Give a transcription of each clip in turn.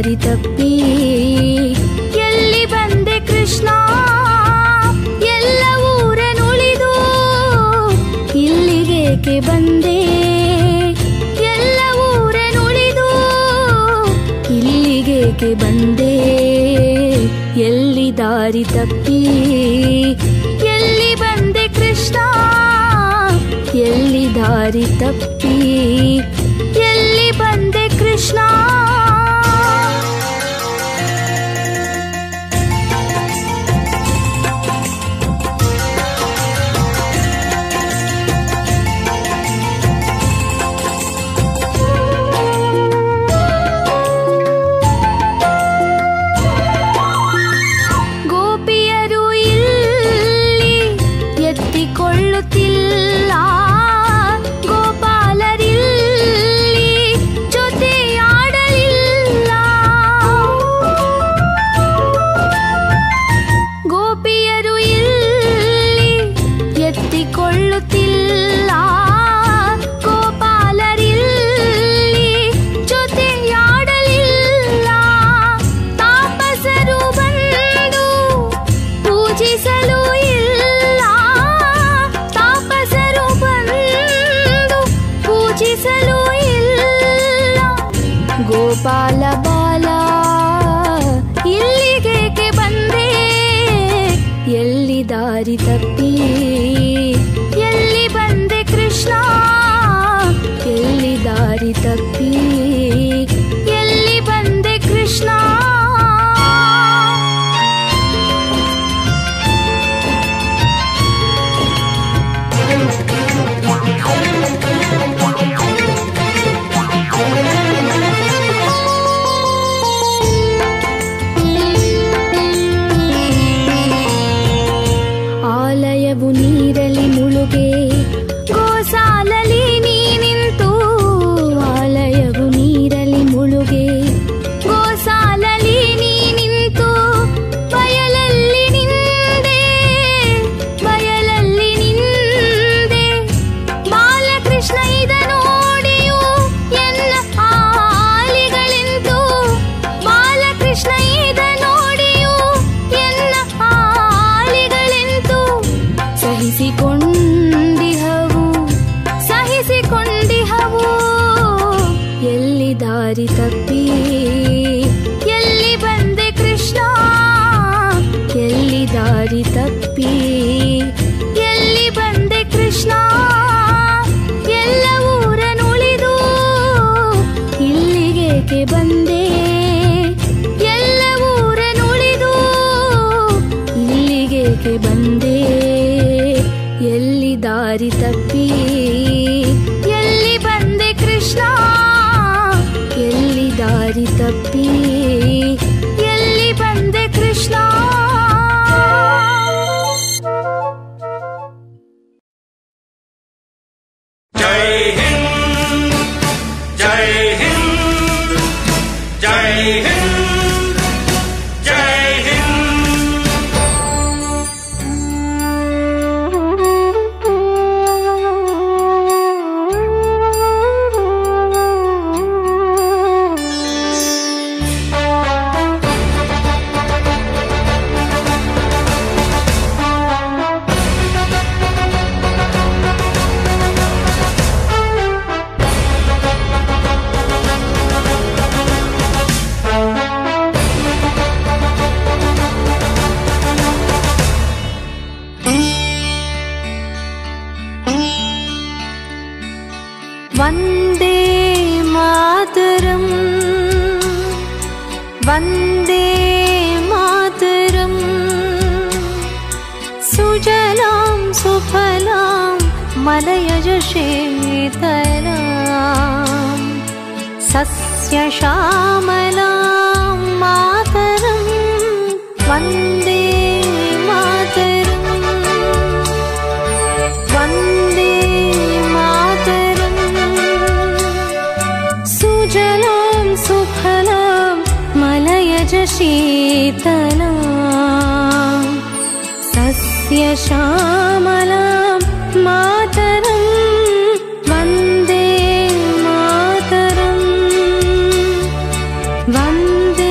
ದಾರಿ ತಪ್ಪಿ ಎಲ್ಲಿ ಬಂದೆ ಕೃಷ್ಣ ಎಲ್ಲ ಊರನುಳಿದು ಇಲ್ಲಿಗೇಕೆ ಬಂದೆ ಎಲ್ಲ ಊರನುಳಿದು ಇಲ್ಲಿಗೇಕೆ ಬಂದೆ ಎಲ್ಲಿ ದಾರಿ ತಪ್ಪಿ ಎಲ್ಲಿ ಬಂದೆ ಕೃಷ್ಣ ಎಲ್ಲಿ ದಾರಿ ತಪ್ಪಿ ಎಲ್ಲಿ ಬಂದೆ ಕೃಷ್ಣ ಗೋಪಿಯರು ಇಲ್ಲಿ ಎತ್ತಿಕೊಳ್ಳುತ್ತಿಲ್ಲ ಗೋಪಾಲರಿಲ್ಲಿ ಜೊತೆಯಾಡಲಿಲ್ಲ ಗೋಪಿಯರು ಇಲ್ಲಿ ಎತ್ತಿಕೊಳ್ಳುತ್ತಿಲ್ಲ ಗೋಪಾಲರಿಲ್ಲಿ ಜೊತೆಯಾಡಲಿಲ್ಲ ತಾಪಸರು ಬಂದು ಪೂಜಿಸಲು ಇಲ್ಲ ತಾಪಸರು ಬಂದು ಪೂಜಿಸಲು ಇಲ್ಲ ಗೋಪಾಲ ಬಾಲ ಇಲ್ಲಿಗೇಕೆ ಬಂದೆ ಎಲ್ಲಿ ದಾರಿ ತಪ್ಪಿ ಎಲ್ಲಿ ಬಂದೆ ಕೃಷ್ಣ ಎಲ್ಲಿ ದಾರಿ ತಪ್ಪಿ ಎಲ್ಲಿ ಬಂದೆ ಕೃಷ್ಣ ಆಲಯವು ನೀರಲಿ ಮುಳುಗೆ ಗೋಸಾಲಲಿ ನೀ ನಿಂತು ಆಲಯವು ನೀರಲಿ ಮುಳುಗೆ ಗೋಸಾಲಲಿ ನೀ ನಿಂತು ಬಯಲಲ್ಲಿ ನಿಂದೆ ಬಯಲಲ್ಲಿ ನಿಂದೆ ಬಾಲಕೃಷ್ಣ ಇದ ನೋಡಿಯು ಎನ್ನ ಆಲಿಗಳೆಂದು ಬಾಲಕೃಷ್ಣ ಇದ ನೋಡಿಯು ಎನ್ನ ಆಲಿಗಳೆಂದು ಸಹಿಸಿಕೊಂಡಿಹವು ಸಹಿಸಿಕೊಂಡಿಹವು ಎಲ್ಲಿ ದಾರಿ ತಪ್ಪಿ ಎಲ್ಲಿ ಬಂದೆ ಕೃಷ್ಣ ಎಲ್ಲಿ ದಾರಿ ತಪ್ಪಿ ಎಲ್ಲಿ ಬಂದೆ ಕೃಷ್ಣ ಎಲ್ಲ ಊರನುಳಿದು ಇಲ್ಲಿಗೇಕೆ ಬಂದೆ ಎಲ್ಲ ಊರನುಳಿದು ಇಲ್ಲಿಗೇಕೆ ಬಂದೆ ಎಲ್ಲಿ ದಾರಿ ತಪ್ಪಿ ಎಲ್ಲಿ ಬಂದೆ ಕೃಷ್ಣ ಎಲ್ಲಿ ದಾರಿ ತಪ್ಪಿ ಎಲ್ಲಿ ಬಂದೆ ಕೃಷ್ಣ जय हिंद जय हिंद जय हिंद जय हिंद वन्दे मातरम् वन्दे मातरम् सुजलां सुफलां मलयज शीतलां सस्यश्यामलां मातरं वन्दे मातरम् वन्दे मातरम् सुजलां सुफलां मलयज शीतलां सस्यश्यामलां मातरं वन्दे मातरम् वन्दे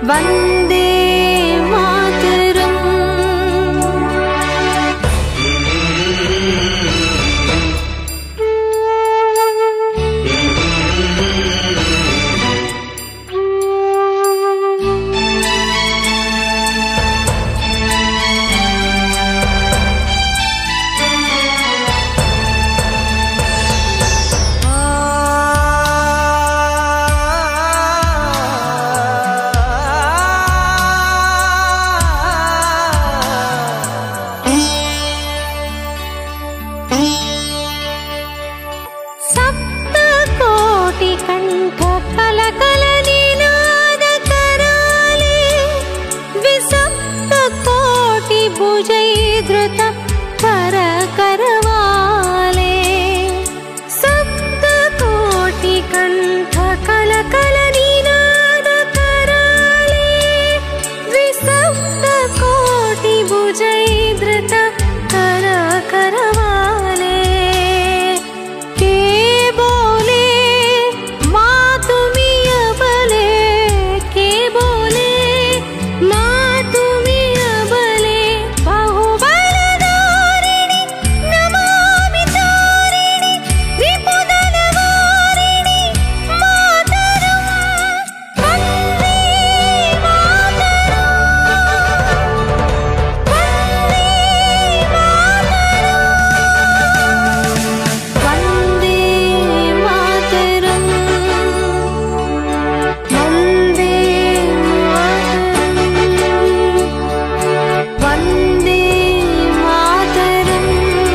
वन्दे मातरम् सप्तकोटिकण्ठ कलकलनिनादकराले विसप्तकोटिभुजैधृत करकरवाले सप्तकोटिकण्ठ कलकलनिनादकराले विसप्तकोटिभुजैधृत करकरवाले के बोले मातुमिय बले के बोले मातुमिय बले बहुबलधारिणि नमामि तारिणि रिपुदलवारिणि मातरम् वन्दे वन्दे मातरम् वन्दे मातरम् वन्दे मातरम्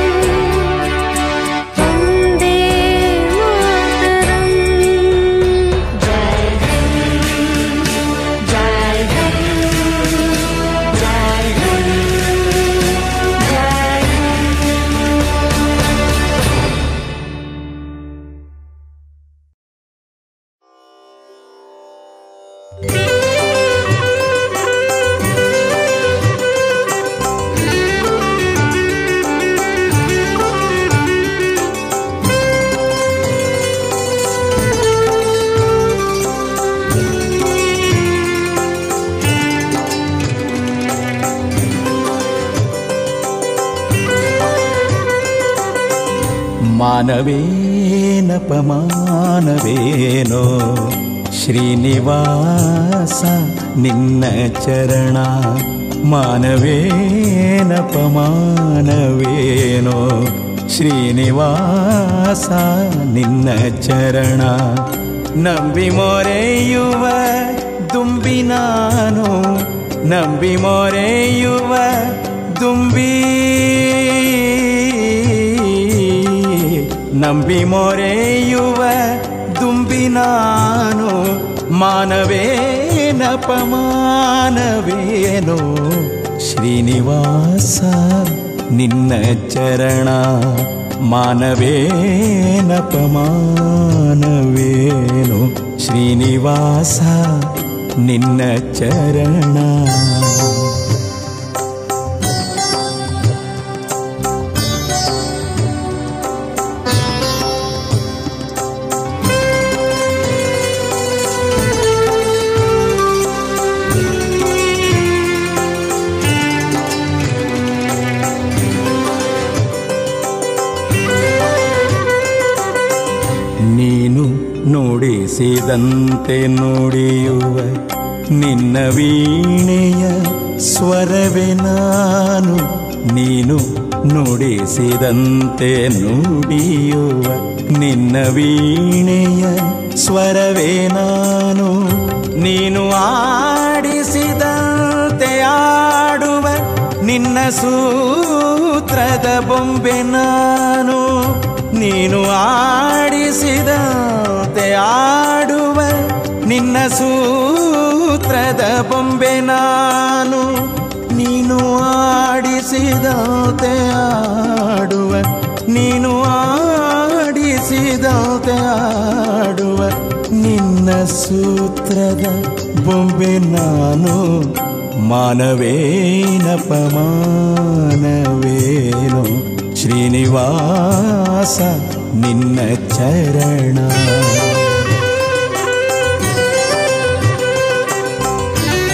वन्दे मातरम् जय हिन्द जय हिन्द जय हिन्द जय हिन्द ಮಾನವೇನಪಮಾನವೇನೋ ಶ್ರೀನಿವಾಸ ನಿನ್ನ ಚರಣ ಮಾನವೇನಪಮಾನವೇನೋ ಶ್ರೀನಿವಾಸ ನಿನ್ನ ಚರಣ ನಂಬಿ ಮೊರೆಯುವ ದುಂಬಿ ನಾನು ನಂಬಿ ಮೊರೆಯುವ ದುಂಬಿ ನಂಬಿ ಮೊರೆಯುವ ದುಂಬಿ ನಾನು ಮಾನವೇನಪಮಾನವೇನೋ ಶ್ರೀನಿವಾಸ ನಿನ್ನ ಚರಣ ಮಾನವೇನಪಮಾನವೇನೋ ಶ್ರೀನಿವಾಸ ನಿನ್ನ ಚರಣ ನೀನು ನುಡಿಸಿದಂತೆ ನುಡಿಯುವ ನಿನ್ನ ವೀಣೆಯ ಸ್ವರವೇ ನಾನು ನೀನು ನುಡಿಸಿದಂತೆ ನುಡಿಯುವ ನಿನ್ನ ವೀಣೆಯ ಸ್ವರವೇ ನಾನು ನೀನು ಆಡಿಸಿದಂತೆ ಆಡುವ ನಿನ್ನ ಸೂತ್ರದ ಬೊಂಬೆ ನಾನು ನೀನು ಆಡಿಸಿದಂತೆ ಆಡುವ ನಿನ್ನ ಸೂತ್ರದ ಬೊಂಬೆ ನಾನು ನೀನು ಆಡಿಸಿದಂತೆ ಆಡುವ ನೀನು ಆಡಿಸಿದಂತೆ ಆಡುವ ನಿನ್ನ ಸೂತ್ರದ ಬೊಂಬೆ ನಾನು ಮಾನವೇನಪಮಾನವೇನು ಶ್ರೀನಿವಾಸ ನಿನ್ನ ಚರಣ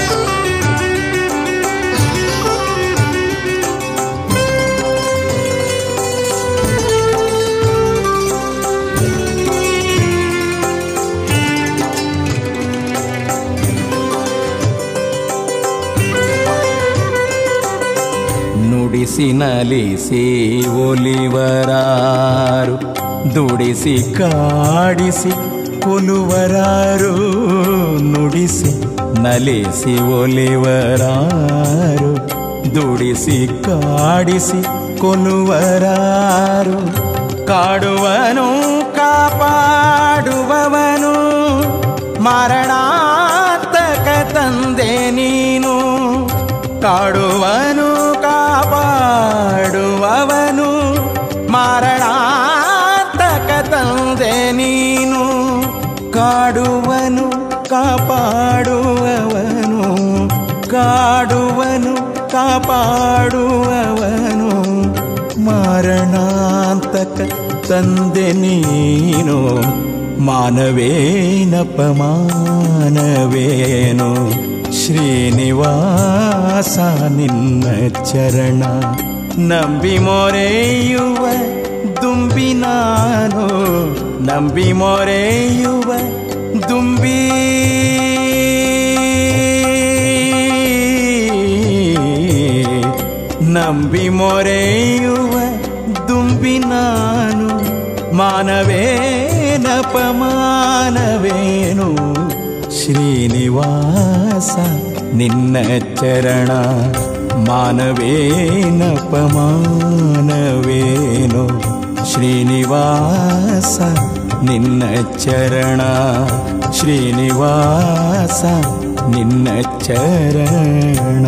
ನುಡಿಸಿ ನಲಿಸಿ ಒಲಿವರಾರು ದುಡಿಸಿ ಕಾಡಿಸಿ ಕೊಲುವರಾರು ನುಡಿಸಿ ನಲಿಸಿ ಒಲಿವರಾರು ದುಡಿಸಿ ಕಾಡಿಸಿ ಕೊಲುವರಾರು ಕಾಡುವನು ಕಾಪಾಡುವವನು ಮರಣಾಂತಕ ತಂದೆ ನೀನು ಕಾಡುವನು ಕಾಪಾಡುವವನು ಮರಣಾಂತಕ ತಂದೆ ನೀನು ಕಾಡುವನು ಕಾಪಾಡುವವನು ಕಾಡುವನು ಕಾಪಾಡುವವನು ಮಾರಣಾಂತಕ ತಂದೆ ನೀನು ಮಾನವೇನಪಮಾನವೇನು ಶ್ರೀನಿವಾಸ ನಿನ್ನ ಚರಣ ನಂಬಿ ಮೊರೆಯುವ ದುಂಬಿ ನಾನು ನಂಬಿ ಮೊರೆಯುವ ದುಂಬಿ ನಂಬಿ ಮೊರೆಯುವ ದುಂಬಿ ನಾನು ಮಾನವೇನಪಮಾನವೇನು ಶ್ರೀನಿವಾಸ ನಿನ್ನ ಚರಣ ಮಾನವೇನಪಮಾನವೇನು ಶ್ರೀನಿವಾಸ ನಿನ್ನ ಚರಣ ಶ್ರೀನಿವಾಸ ನಿನ್ನ ಚರಣ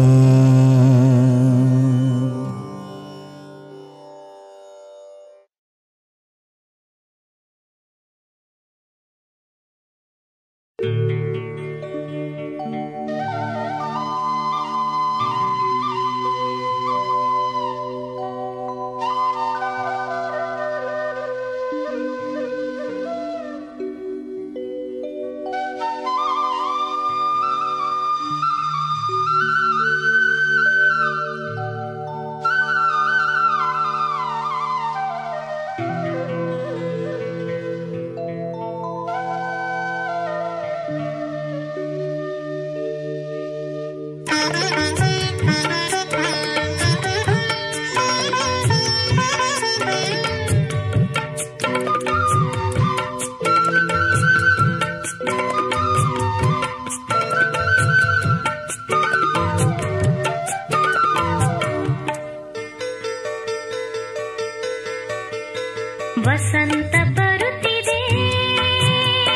ವಸಂತ ಬರುತ್ತಿದೆ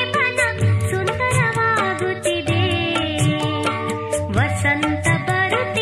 ಮನ ಸುಂದರವಾಗುತ್ತಿದೆ ವಸಂತ ಬರುತ್ತಿದೆ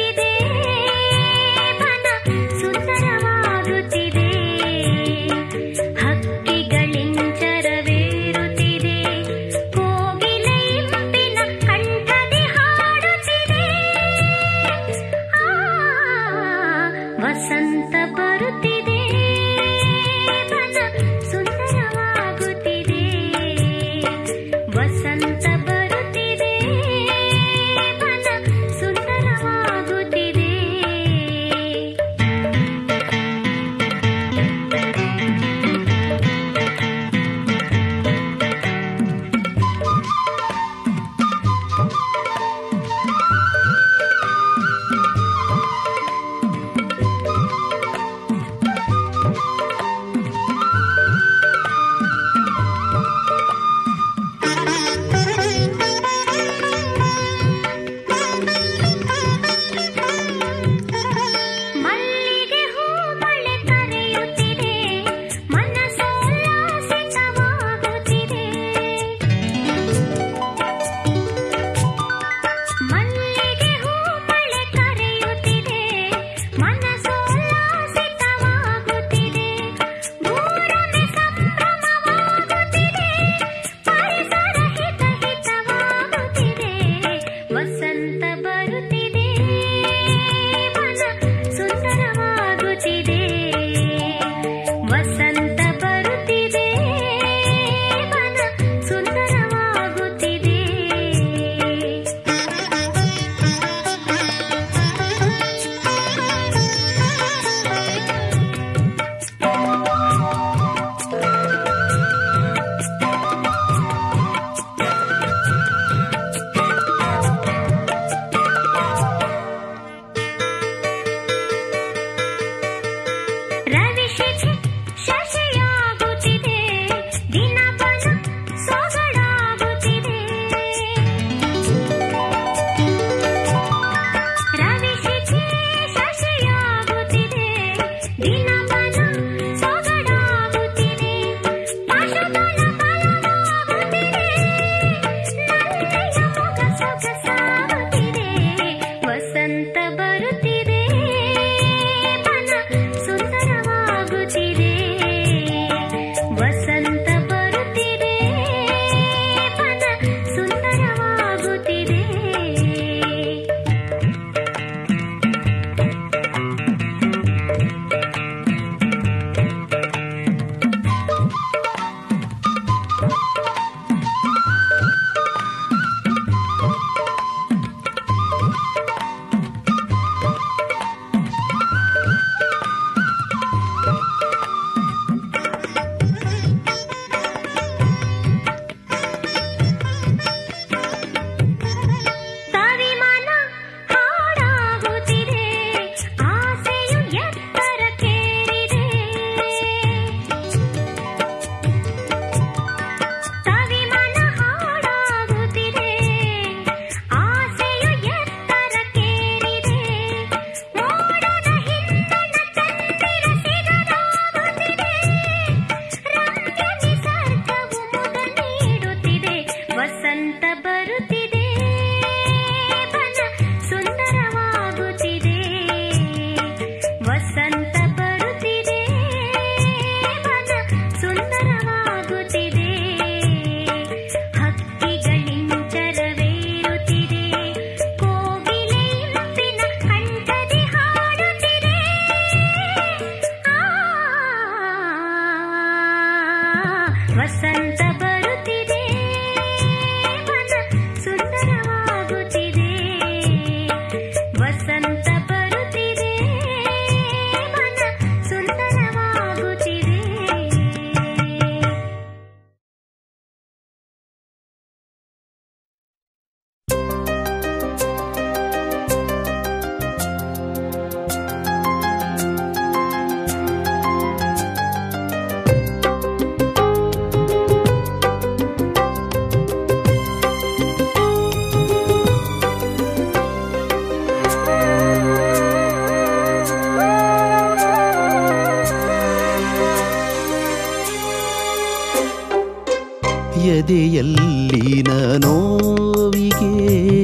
ಎದೆಯಲ್ಲಿನ ನೋವಿಗೆ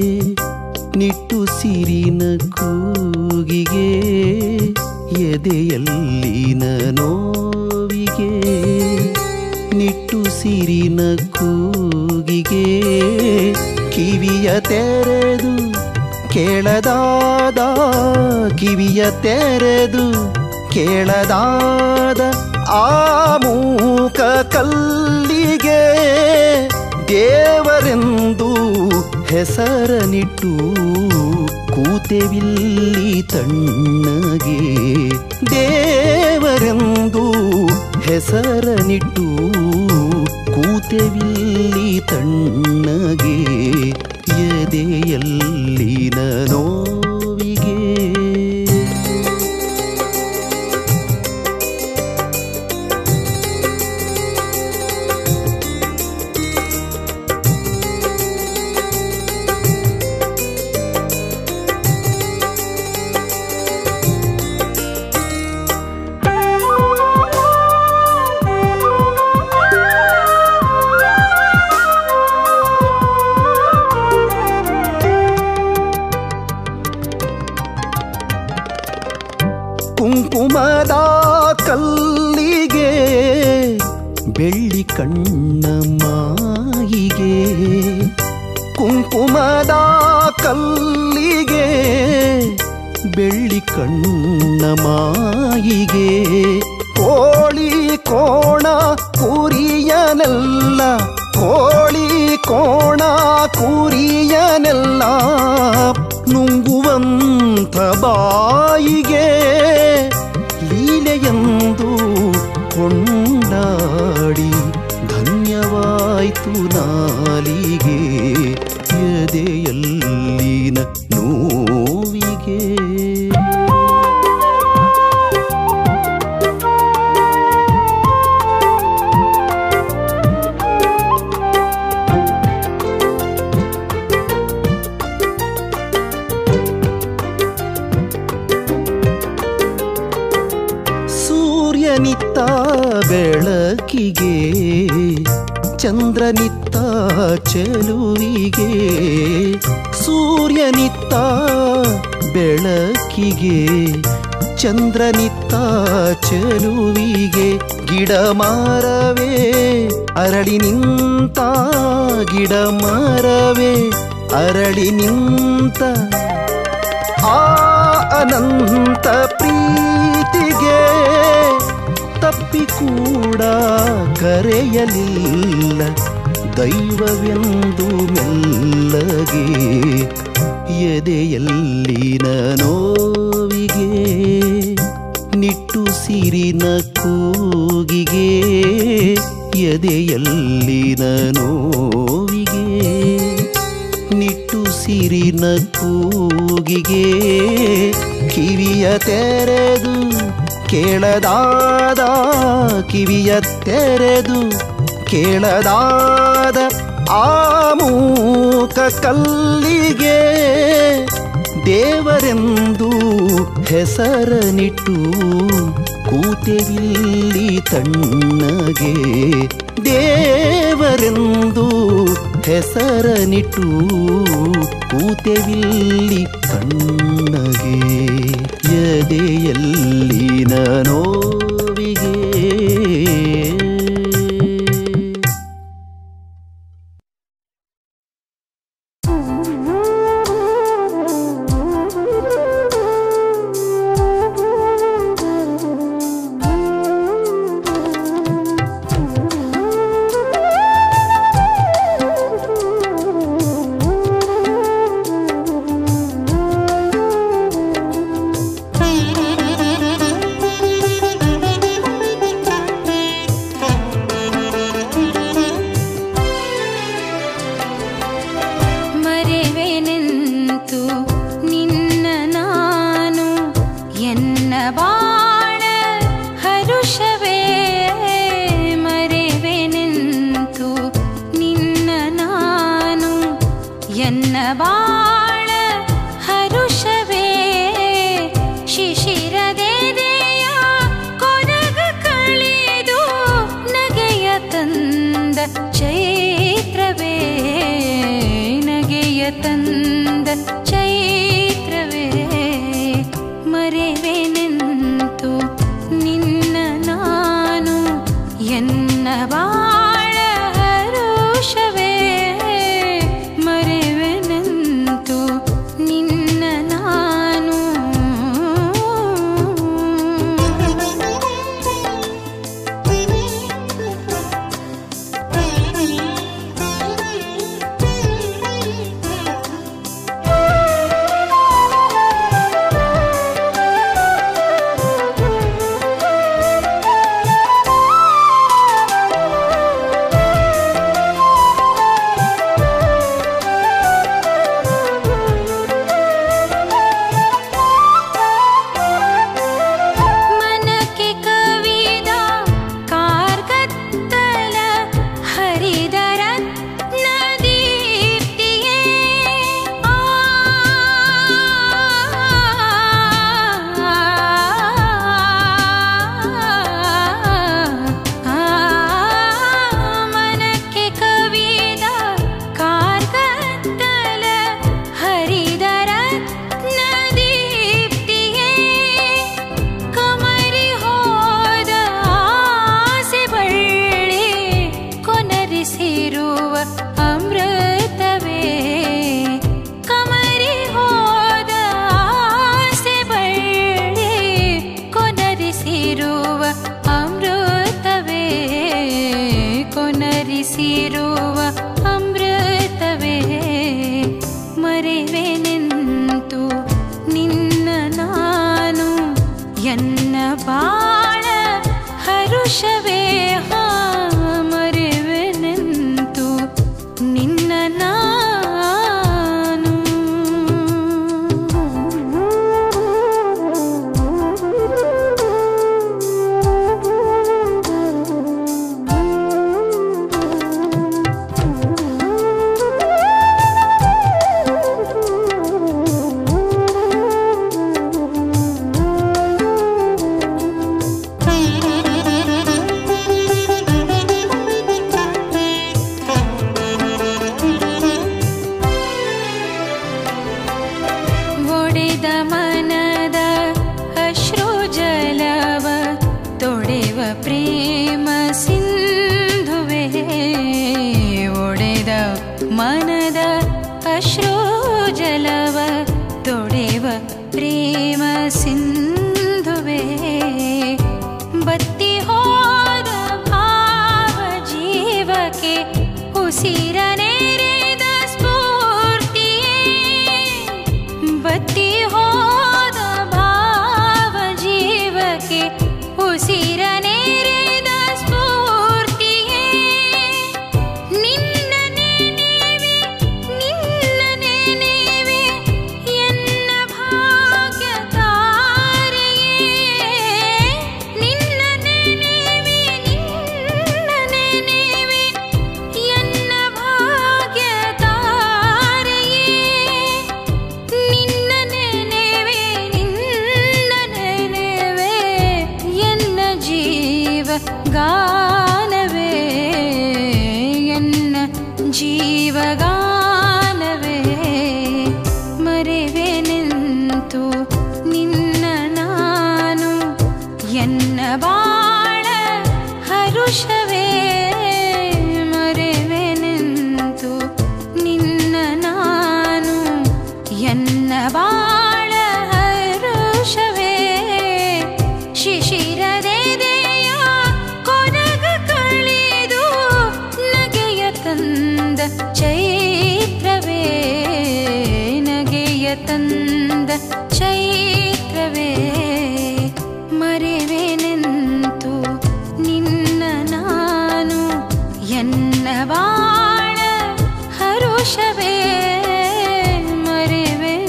ನಿಟ್ಟುಸಿರಿನ ಕೂಗಿಗೆ ಎದೆಯಲ್ಲಿನ ನೋವಿಗೆ ನಿಟ್ಟುಸಿರಿನ ಕೂಗಿಗೆ ಕಿವಿಯ ತೆರೆದು ಕೇಳದಾದ ಕಿವಿಯ ತೆರೆದು ಕೇಳದಾದ ಆ ಮೂಕ ಕಲ್ಲಿಗೆ ದೇವರೆಂದು ಹೆಸರನಿಟ್ಟು ಕೂತೆವಿಲ್ಲಿ ತಣ್ಣಗೆ ದೇವರೆಂದು ಹೆಸರನಿಟ್ಟು ಕೂತೆವಿಲ್ಲಿ ತಣ್ಣಗೆ ಎದೆಯಲ್ಲಿನ ನೋವಿಗೆ ಕುಂಕುಮದ ಕಲ್ಲಿಗೆ ಬೆಳ್ಳಿ ಕಣ್ಣ ಮಾಯಿಗೆ ಕುಂಕುಮದ ಕಲ್ಲಿಗೆ ಬೆಳ್ಳಿ ಕಣ್ಣ ಮಾಯಿಗೆ ಕೋಳಿ ಕೋಣ ಕುರಿಯನೆಲ್ಲ ಕೋಳಿ ಕೋಣ ಕುರಿಯನೆಲ್ಲ ನುಂಗುವಂಥ ಬಾಯಿಗೆ ಲೀಲೆಯೆಂದು ಕೊಂಡಾಡಿ ಧನ್ಯವಾಯ್ತು ನಾಲಿಗೆ ಎದೆಯಲ್ಲಿನ ನೋವಿಗೆ ಸೂರ್ಯನಿತ್ತ ಬೆಳಕಿಗೆ ಚಂದ್ರನಿತ್ತ ಚೆಲುವಿಗೆ ಸೂರ್ಯನಿತ್ತ ಬೆಳಕಿಗೆ ಚಂದ್ರನಿತ್ತ ಚೆಲುವಿಗೆ ಗಿಡ ಮರವೇ ಅರಳಿ ನಿಂತ ಗಿಡ ಮರವೇ ಅರಳಿ ನಿಂತ ಆ ಅನಂತ ಪ್ರೀತಿಗೆ ತಪ್ಪಿ ಕೂಡ ಕರೆಯಲಿಲ್ಲ ದೈವವೆಂದು ಮೆಲ್ಲಗೆ ಎದೆಯಲ್ಲಿನ ನೋವಿಗೆ ನಿಟ್ಟುಸಿರಿನ ಕೂಗಿಗೆ ಎದೆಯಲ್ಲಿನ ನೋವಿಗೆ ನಿಟ್ಟುಸಿರಿನ ಕೂಗಿಗೆ ಕಿವಿಯ ತೆರೆದು ಕೇಳದಾದ ಕಿವಿಯ ತೆರೆದು ಕೇಳದಾದ ಆ ಮೂಕ ಕಲ್ಲಿಗೆ ದೇವರೆಂದು ಹೆಸರನಿಟ್ಟು ಕೂತೆವಿಲ್ಲಿ ತಣ್ಣಗೆ ದೇವರೆಂದು ಹೆಸರನಿಟ್ಟು ಕೂತೆವಿಲ್ಲಿ ತಣ್ಣಗೆ ಎದೆಯಲ್ಲಿನ ನೋವಿಗೆ ಮರೆವೆನೆಂತು ನಿನ್ನ ನಾನು ಎನ್ನ ಬಾಳ ಹರುಷವೇ ಮರೆವೆನೆಂತು ನಿನ್ನ ನಾನು ಎನ್ನ ಬಾಳ ಹರುಷವೇ ಶಿಶಿರದೆದೆಯ ಕೊರಗ ಕಳೆದು ನಗೆಯ ತಂದ ಚೈತ್ರವೇ ತಂದ ಚೈತ್ರವೇ ಮರೆವೆನೆಂತು ನಿನ್ನ ನಾನು ಎನ್ನ ಬಾಳ ಹರುಷವೇ ಮರೆವೆನೆಂತು ನಿನ್ನ ನಾನು ಮನಕ್ಕೆ ಕವಿದ ಕಾರ್ಗತ್ತಲ ಹರಿದರ ನದೀಪ್ತಿಯೇ ಆ ಮನಕ್ಕೆ ಕವಿದ ಕಾರ್ಗತ್ತಲ ಹರಿದರ ನದೀಪ್ತಿಯೇ ಕಮರಿ ಹೋದ ಆಸೆ ಬಳ್ಳಿ ಕೊನರಿಸಿರುವ ಅಮೃತವೇ ಕಮರಿ ಹೋದ ಆಸೆ ಬಳ್ಳಿ ಕೊನರಿಸಿರುವ ಅಮೃತವೇ ಕೊನರಿಸಿರುವ ಅಮೃತವೇ ಮರೆವೆನೆಂತು ನಿನ್ನ ನಾನು ಎನ್ನ ಬಾಳ ಹರುಷವೇ ಹಾ ಮರೆವೆನೆಂತು ನಿನ್ನ ನಾನು ಒಡೆದ ಮನದ ಅಶ್ರು ಜಲವ ತೊಡೆವ ಪ್ರೇಮ ಸಿಂಧುವೆ ಒಡೆದ ಮನದ ಅಶ್ರು ಜಲವ ತೊಡೆವ ಪ್ರೇಮ ಸಿಂಧುವೆ ಬತ್ತಿ ಹೋದ ಭಾವ ಜೀವಕ್ಕೆ ಉಸಿರ ನೆರೆದ ಸ್ಫೂರ್ತಿಯೇ ಬತ್ತಿ ಹೋದ ಭಾವ ಜೀವಕ್ಕೆ ಉಸಿರ ನೆರೆದ ಸ್ಫೂರ್ತಿಯೇ ನಿನ್ನ ನೆನೆವೆ ನಿನ್ನ ನೆನೆವೆ ಎನ್ನ ಭಾಗ್ಯ ತಾರೆಯೇ ನಿನ್ನ ನೆನೆವೆ ನಿನ್ನ ನೆನೆವೆ ಎನ್ನ ಭಾಗ್ಯ ತಾರೆಯೇ ನಿನ್ನ ನೆನೆವೆ ನಿನ್ನ ನೆನೆವೆ ಎನ್ನ ಜೀವ ಗಾನವೇ ಎನ್ನ ಜೀವ ಗಾನವೇ ಮರೆವೆನೆಂತು ನಿನ್ನ ನಾನು ಎನ್ನ ಬಾಳ ಹರುಷವೇ ಮರೆವೆನೆಂತು ನಿನ್ನ ನಾನು ಎನ್ನ ಬಾಳ ಹರುಷವೇ ಶಿಶಿರದೆದೆಯ ಕೊರಗ ಕಳೆದು ನಗೆಯ ತಂದ ಚೈತ್ರವೇ ನಗೆಯ ತಂದ ಚೈತ್ರವೇ ಮರೆವೆನೆಂತು ನಿನ್ನ ನಾನು ಎನ್ನ ಬಾಳ ಹರುಷವೇ ಮರೆವೆ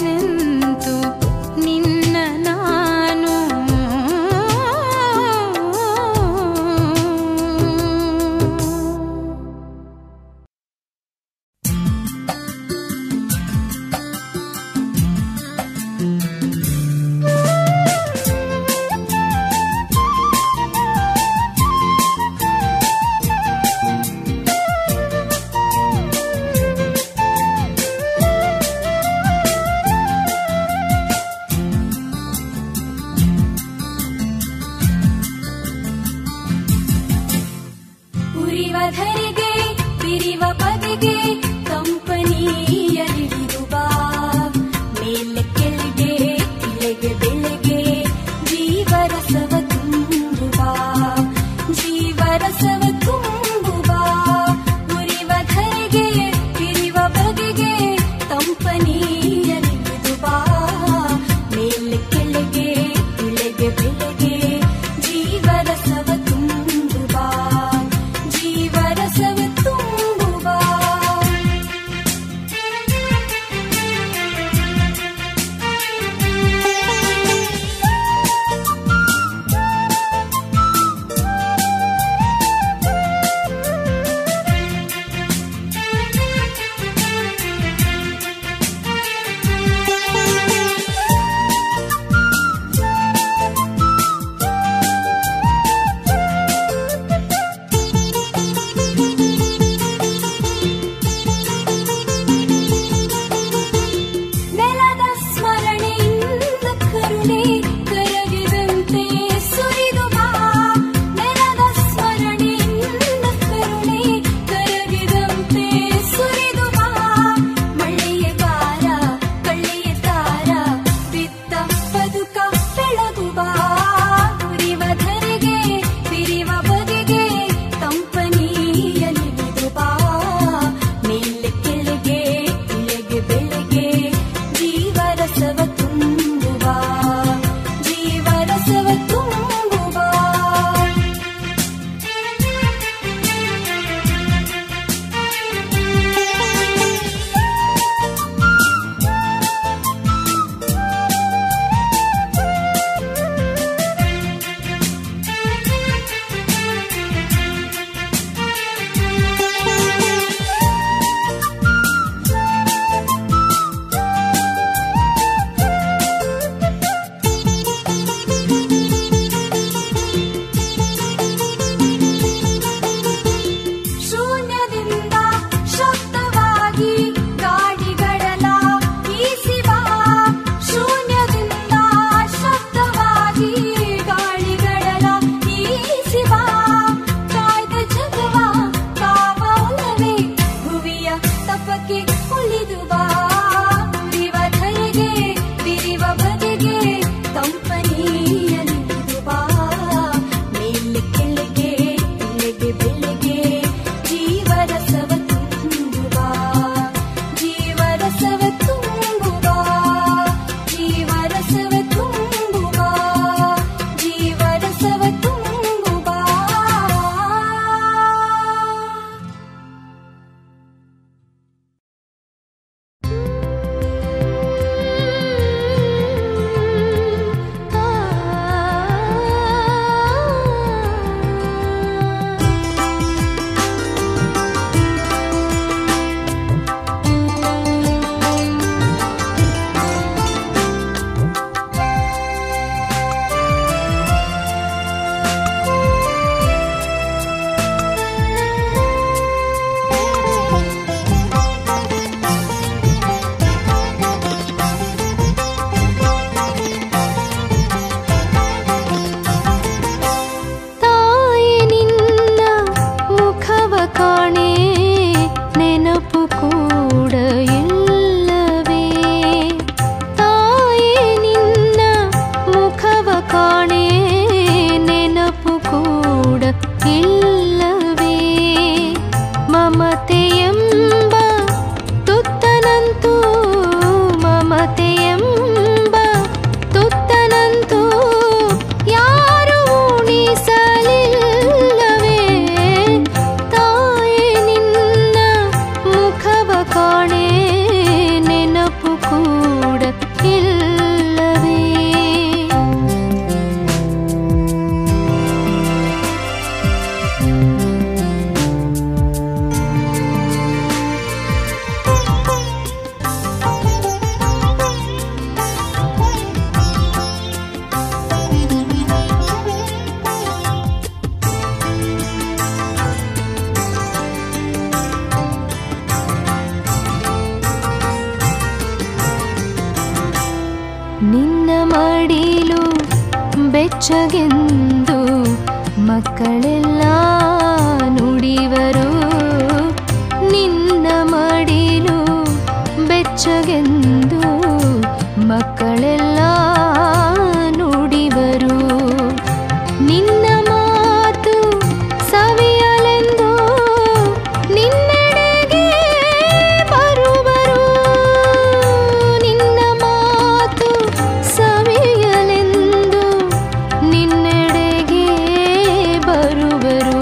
ಬೆಚ್ಚಗೆಂದು ಮಕ್ಕಳೆಲ್ಲ ನುಡಿವರು ನಿನ್ನ ಮಡಿಲು ಬೆಚ್ಚಗೆಂದು ಮಕ್ಕಳೆಲ್ಲ ನುಡಿವರು ನಿನ್ನ ಮಾತು ಸವಿಯಲೆಂದು ನಿನ್ನೆಡೆಗೆ ಬರುವರು ನಿನ್ನ ಮಾತು ಸವಿಯಲೆಂದು ನಿನ್ನೆಡೆಗೆ ಬರುವರು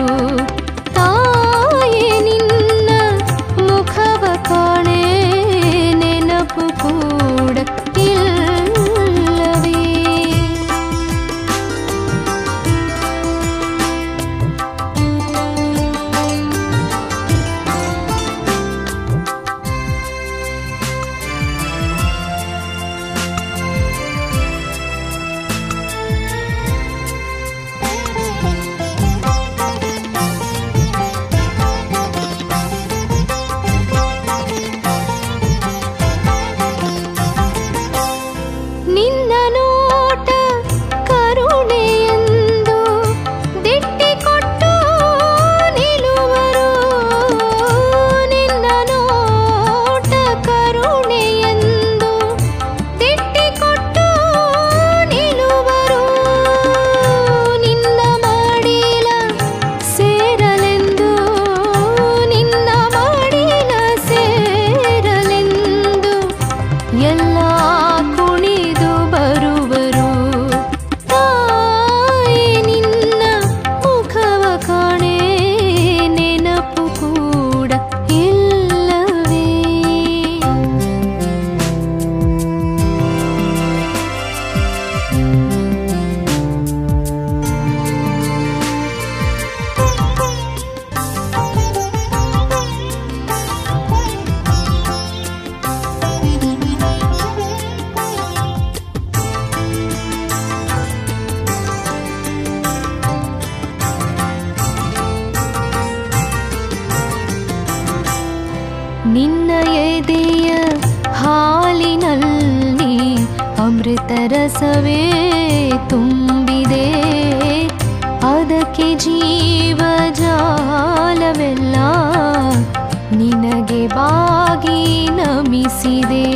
ತಾಯೇ ನಿನ್ನ ಮುಖವ ಕಾಣೆ ನೆನಪು ಕೂಡ ಇಲ್ಲವೇ ನಿನ್ನ ನೋಟ ಕರುಣೆಯೆಂದು ದಿಟ್ಟಿಕೊಟ್ಟು ನಿಲುವರು ನಿನ್ನ ನೋಟ ಕರುಣೆಯೆಂದು ದಿಟ್ಟಿಕೊಟ್ಟು ನಿಲುವರು ನಿನ್ನ ಮಾಡಿಲ ಸೇರಲೆಂದು ನಿನ್ನ ಮಾಡಿಲ ಸೇರಲೆಂದು ಎಲ್ಲ ಕುಣಿದು ಬರುವರು ತಾಯಿ ನಿನ್ನ ಮುಖವ ಕಾಣೆ ನೆನಪು ಕೂಡ ಇಲ್ಲವೇ ನಿನ್ನ ಎದೆಯ ಹಾಲಿನಲ್ಲಿ ಅಮೃತ ರಸವೇ ತುಂಬಿದೆ ಅದಕ್ಕೆ ಜೀವ ಜಾಲವೆಲ್ಲ ನಿನಗೆ ಬಾಗಿ ನಮಿಸಿದೆ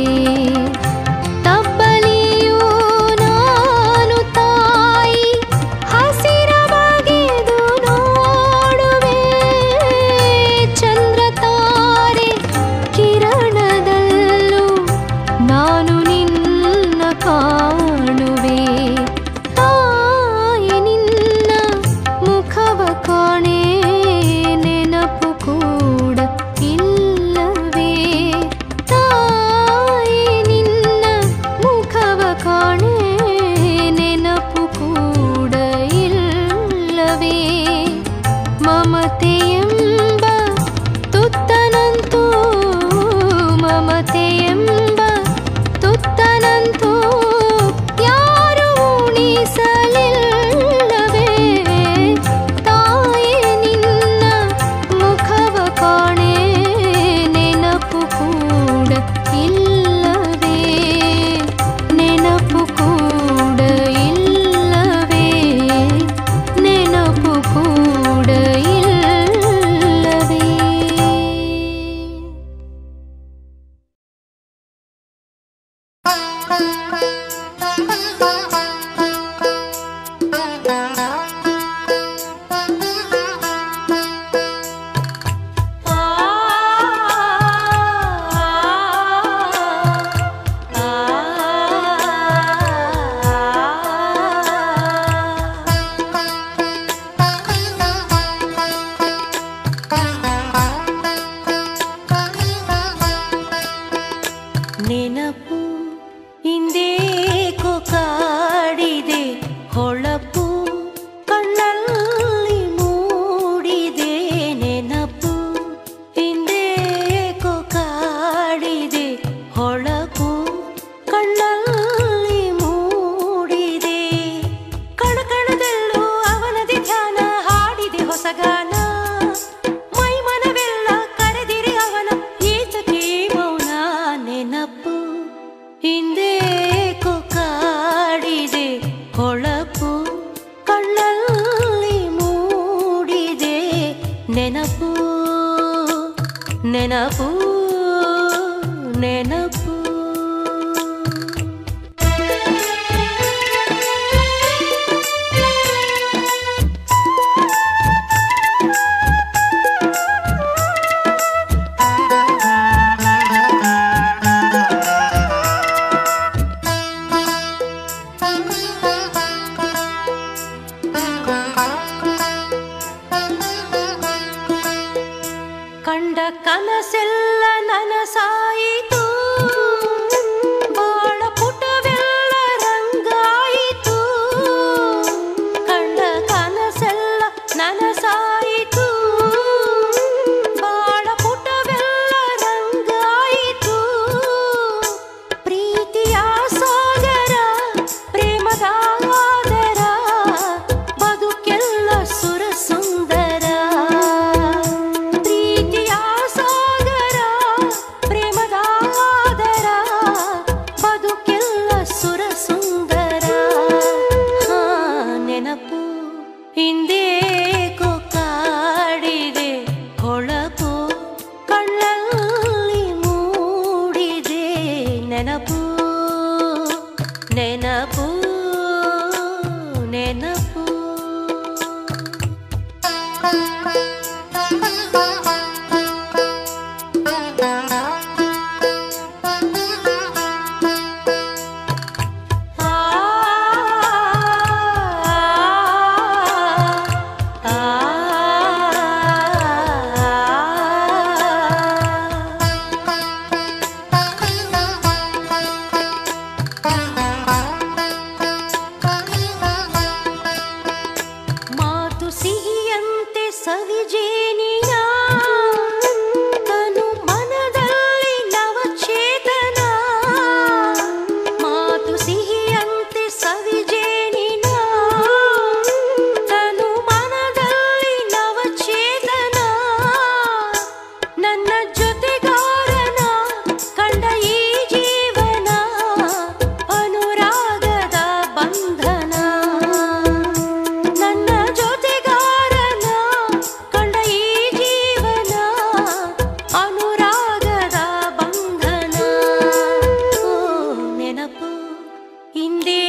ತಬ್ಬಲಿಯೂ ನಾನು ತಾಯಿ ಹಸಿರ ಬಗೆದು ನೋಡುವೆ ಚಂದ್ರ ತಾರೆ ಕಿರಣದಲ್ಲೂ ನಾನು ನಿನ್ನ ಕಾಣುವೆ ತಾಯಿ ನಿನ್ನ ಮುಖವ ಕಾಣೆ ನೆನಪು ಕೂಡ ಇಲ್ಲವೇ ತಾಯಿ ನಿನ್ನ ಮುಖವ ಕಾಣೆ ನೆನಪು ಕೂಡ ಇಲ್ಲವೇ ಮಮತೆಯೆಂಬ ತುತ್ತನಂತೂ ಮಮತೆಯೆಂಬ ತುತ್ತನಂತೂ ಯಾರು ಉಣಿಸಲಿಲ್ಲವೇ ತಾಯಿ ನಿನ್ನ ಮುಖವ ಕಾಣೆ ನೆನಪು ಕೂಡ ಇಲ್ಲವೇ ನೆನಪು ಕೂಡ ಇಲ್ಲವೇ ನೆನಪು ಕೂಡ ಇಲ್ಲವೇ ನೆನಪು ಹಿಂದೇಕೋ ಕಾಡಿದೆ ಹೊಳಪು ಕಣ್ಣಲ್ಲಿ ಮೂಡಿದೆ ನೆನಪು ಹಿಂದೇಕೋ ಕಾಡಿದೆ ಹೊಳಪು ಕಣ್ಣಲ್ಲಿ ಮೂಡಿದೆ ಕಣಕಣದಲ್ಲೂ ಅವನದಿ ಧ್ಯಾನ ಹಾಡಿದೆ ಹೊಸಗಾನ ಮೈ ಮನವೆಲ್ಲ ಕರೆದಿರಿ ಅವನ ಏತಕ್ಕೆ ಮೌನ ನೆನಪು ಹಿಂದೆ ಕಾಡಿದೆ ಹೊಳಪು ನೆನಪು ನೆನಪು ಕಂಡ ಕನಸೆಲ್ಲ ನನಸಾಯಿತು ಬಾಳ ಪುಟವೆಲ್ಲ ರಂಗಾಯಿತು ಕಂಡ ಕನಸೆಲ್ಲ ನನಸಾಯಿತು ಬಾಳ ಪುಟವೆಲ್ಲ ರಂಗಾಯಿತು ಪ್ರೀತಿಯ ಸಾಗರ ಪ್ರೇಮದ ಆದರ ಬದುಕೆಲ್ಲ ಸುರ ಸುಂದರ ಪ್ರೀತಿಯ ಸಾಗರ ಪ್ರೇಮದ ಆದರ ಬದುಕೆಲ್ಲ ಸುರ ಸುಂದರ ಹಾ ನೆನಪು ಹಿಂದೆ ಕಾಡಿದೆ ಹೊಳಪು ಕಣ್ಣಲ್ಲಿ ಮೂಡಿದೆ ನೆನಪು ನೆನಪು ನೆನಪು ಆ ಆ ಮಾತು ಸಿಹಿಯಂತೆ ಸವಿಜೇನಿನ ತನು ಮನದಲ್ಲಿ ನವಚೇತನ ಮಾತು ಸಿಹಿಯಂತೆ ಸವಿಜೇನಿನ ತನು ಮನದಲ್ಲಿ ನವಚೇತನ ನನ್ನ ಜೊತೆಗಾರನ ಕಂಡ ಈ ಜೀವನ ಅನುರಾಗದ ಬಂಧನ ನನ್ನ ಜೊತೆಗಾರನ ಕಂಡ ಈ ಜೀವನ ಅನುರಾಗದ ಬಂಧನ ಓ ನೆನಪು ಹಿಂದೆ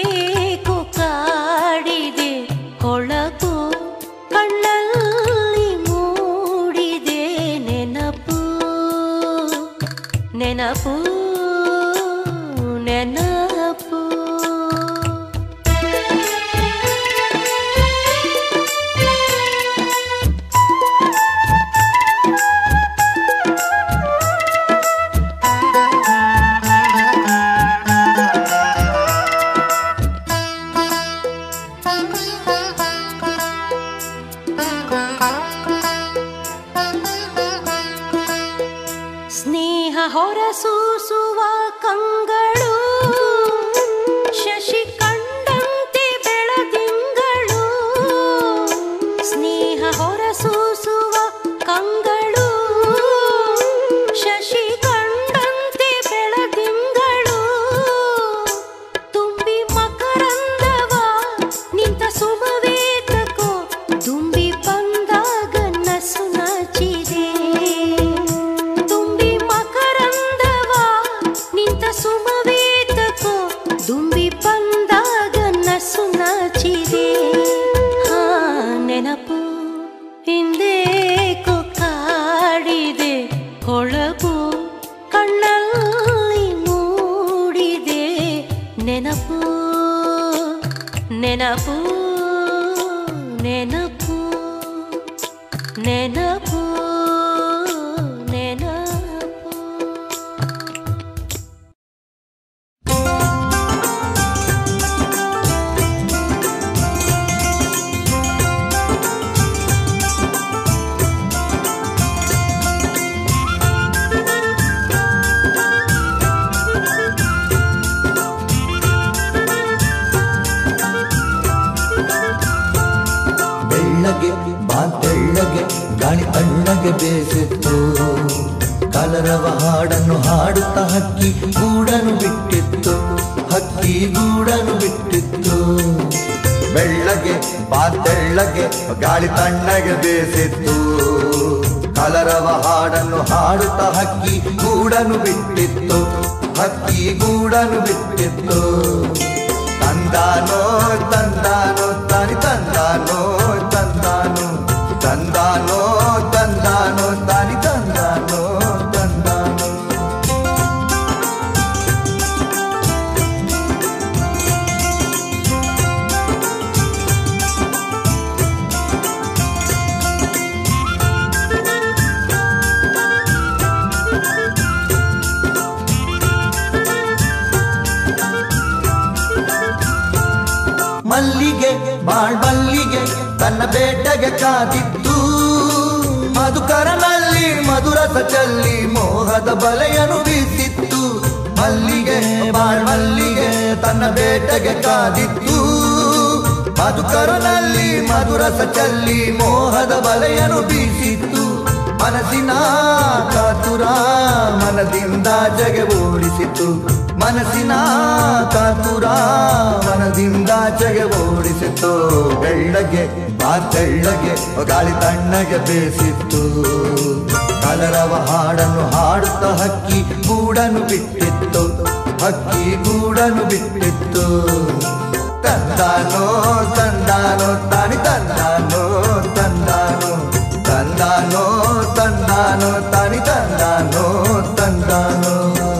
ಕಾಡಿದೆ ಕೊಳಕು ಕಣ್ಣಲ್ಲಿ ಮೂಡಿದೆ ನೆನಪು ನೆನಪು ನೆನಪು ಸ್ನೇಹ ಹೊರಸೂಸುವ ಕಂಗಳು ಶಶಿ ಕಂಡಂತೆ ಬೆಳದಿಂಗಳು ಸ್ನೇಹ ಹೊರಸೂಸುವ ಕಂಗಳು ಶಶಿ ಕಂಡಂತೆ ಬೆಳದಿಂಗಳು ತುಂಬಿ ಮಕರಂದವ ನಿಂತ ಸುಮವೇತಕೋ ತುಂಬಿ ಬಂದಾಗ ನಸು ನಾಚಿದೆ ತುಂಬಿ ಮಕರಂದವ ನಿಂತ ಸುಮವೇತಕೋ ದುಂಬಿ ಬಂದಾಗ ನಸು ನಾಚಿದೆ ಹಾ ನೆನಪು ಹಿಂದೆ ಕಾಡಿದೆ ಹೊಳಪು ಕಣ್ಣಲ್ಲಿ ಮೂಡಿದೆ ನೆನಪು ನೆನಪು ನೆನಪು ನೆನಪು ನೆನಪು ಬೆಳ್ಳಗೆ ಬಾಂತೆಳ್ಳಗೆ ಗಾಳಿ ತಣ್ಣಗೆ ಬೇಸಿತ್ತು ಕಲರವ ಹಾಡನ್ನು ಹಾಡುತ್ತಾ ಹಕ್ಕಿ ಗೂಡನು ಬಿಟ್ಟಿತ್ತು ಹಕ್ಕಿ ಗೂಡನು ಬಿಟ್ಟಿತ್ತು ಬೆಳ್ಳಗೆ ಬಾತೆಳ್ಳಗೆ ಗಾಳಿ ತಣ್ಣಗೆ ಬೇಸಿತ್ತು ಕಲರವ ಹಾಡನ್ನು ಹಾಡುತ್ತಾ ಹಕ್ಕಿ ಗೂಡನ್ನು ಬಿಟ್ಟಿತ್ತು ಹಕ್ಕಿ ಗೂಡನ್ನು ಬಿಟ್ಟಿತ್ತು ತಂದಾನೋ ತಂದಾನೋ ತಾನಿ ತಂದಾನೋ ತಂದಾನೋ ತಂದಾನೋ ತಂದಾನೋ ತಾನಿ ತಂದಾನೋ ತಂದಾನೋ ಮಲ್ಲಿಗೆ ಬಾಳ್ ಮಲ್ಲಿಗೆ ತನ್ನ ಬೇಟೆಗೆ ಕಾದಿತ್ತು ಮಧುಕರನಲ್ಲಿ ಮಧುರಸ ಚೆಲ್ಲಿ ಮೋಹದ ಬಲೆಯನ್ನು ಬೀಸಿತ್ತು ಮಲ್ಲಿಗೆ ಬಾಳ್ ಮಲ್ಲಿಗೆ ತನ್ನ ಬೇಟೆಗೆ ಕಾದಿತ್ತು ಮಧುಕರನಲ್ಲಿ ಮಧುರಸ ಚೆಲ್ಲಿ ಮೋಹದ ಬಲೆಯನ್ನು ಬೀಸಿತ್ತು ಮನಸ್ಸಿನ ಕಾತುರ ಮನದಿಂದ ಜಗೆ ಓಡಿಸಿತು ಮನಸ್ಸಿನ ಕಾತುರ ಮನದಿಂದ ಜಗೆ ಓಡಿಸಿತು ಬೆಳ್ಳಗೆ ಬಾ ತೆಳ್ಳಗೆ ಗಾಳಿ ತಣ್ಣಗೆ ಬೇಸಿತ್ತು ಕಲರವ ಹಾಡನ್ನು ಹಾಡುತ್ತಾ ಹಕ್ಕಿ ಗೂಡನ್ನು ಬಿಟ್ಟಿತ್ತು ಹಕ್ಕಿ ಗೂಡನ್ನು ಬಿಟ್ಟಿತ್ತು ತಂದಾನೋ ತಂದಾನೋ ತಾನಿ ತಂದಾನೋ ತಂದಾನೋ ತಂದಾನೋ ತಂದಾನೋ ತಾನಿ ತಂದಾನೋ ತಂದಾನೋ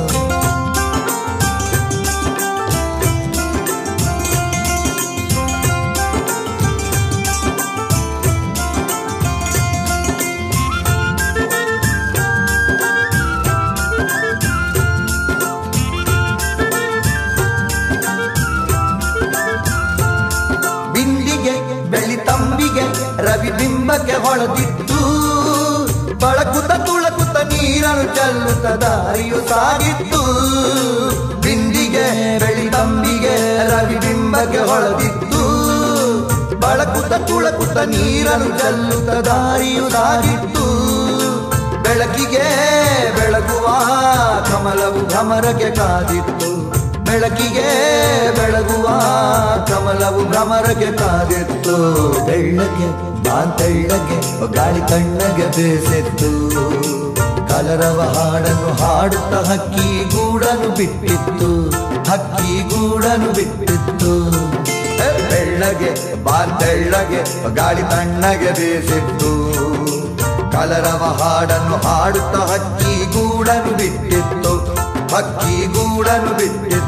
ಬಿಂದಿಗೆ ಬೆಳ್ಳಿ ತಂಬಿಗೆ ರವಿ ಬಿಂಬಕ್ಕೆ ಹೊಳೆದಿತ್ತು ಬಳಕುತ್ತ ತುಳಕುತ್ತ ನೀರನ್ನು ಚೆಲ್ಲುತ್ತ ದಾರಿಯು ಸಾಗಿತ್ತು ಬಿಂದಿಗೆ ಬೆಳ್ಳಿ ತಂಬಿಗೆ ರವಿ ಬಿಂಬಕ್ಕೆ ಹೊಳೆದಿತ್ತು ಬಳಕುತ್ತ ತುಳಕುತ್ತ ನೀರನ್ನು ಚೆಲ್ಲುತ್ತ ದಾರಿಯು ಸಾಗಿತ್ತು ಬೆಳಕಿಗೆ ಬೆಳಗುವ ಕಮಲವು ಭ್ರಮರಕ್ಕೆ ಕಾದಿತ್ತು ಬೆಳಕಿಗೆ ಬೆಳಗುವ ಕಮಲವು ಭ್ರಮರಕ್ಕೆ ಕಾದಿತ್ತು ಬೆಳ್ಳಗೆ ಬಾಂತೆಳ್ಳಗೆ ಗಾಳಿ ಕಣ್ಣಗೆ ಬೇಸಿತ್ತು ಕಲರವ ಹಾಡನ್ನು ಹಾಡುತ್ತಾ ಹಕ್ಕಿ ಗೂಡನ್ನು ಬಿಟ್ಟಿತ್ತು ಹಕ್ಕಿ ಗೂಡನ್ನು ಬಿಟ್ಟಿತ್ತು ಏ, ಬೆಳ್ಳಗೆ ಬಾಂತೆಳ್ಳಗೆ ಗಾಳಿ ತಣ್ಣಗೆ ಬೇಸಿತ್ತು ಕಲರವ ಹಾಡನ್ನು ಹಾಡುತ್ತಾ ಹಕ್ಕಿ ಗೂಡನ್ನು ಬಿಟ್ಟಿತ್ತು ಹಕ್ಕಿ ಗೂಡನ್ನು ಬಿಟ್ಟಿತ್ತು